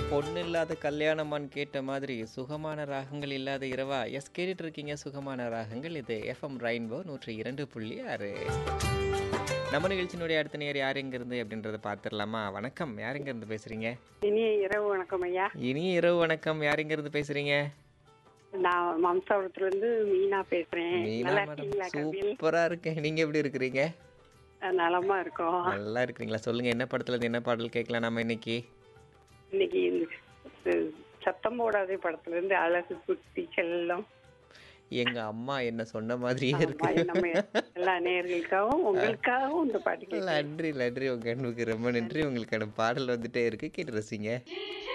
பொண்ணு இல்லாத கல்யாணமான்னு கேட்ட மாதிரி சுகமான ராகங்கள் இல்லாத இரவா எஸ் கேட்டுட்டு இருக்கீங்க சுகமான ராகங்கள் இது எஃப்எம் ரெயின்போ நூற்றி இரண்டு புள்ளி ஆறு நம்ம நிகழ்ச்சியினுடைய அடுத்த நேர் யார் எங்க இருந்து அப்படின்றத பார்த்துடலாமா வணக்கம் யார் எங்க இருந்து பேசுறீங்க இனிய இரவு வணக்கம் ஐயா இனிய இரவு வணக்கம் யார் எங்க இருந்து பேசுறீங்க நான் மம்சாபுரத்துல இருந்து மீனா பேசுறேன் மீனா நல்லா மேடம் இருக்கீங்களா கபில் சூப்பரா இருக்கேன் நீங்க எப்படி இருக்கிறீங்க அஹ் நலமா இருக்கோம் நல்லா இருக்கிறீங்களா சொல்லுங்க என்ன படத்துல இருந்து என்ன பாடல் கேட்கலாம் நம்ம இன்னைக்கு இன்னைக்கு இந்த, அஹ், சத்தம் போடாதே படத்துல இருந்து அழகு குட்டி செல்லம் எங்க அம்மா என்ன சொன்ன மாதிரியே இருக்கு ஆமா, நம்ம எல்லா நேர்களுக்காகவும் உங்களுக்காகவும் இந்த பாட்டு கேட்கிறேன். நன்றி நன்றி உங்க அன்புக்கு ரொம்ப நன்றி உங்களுக்கான பாடல் வந்துட்டே இருக்கு கேட்டு ரசிங்க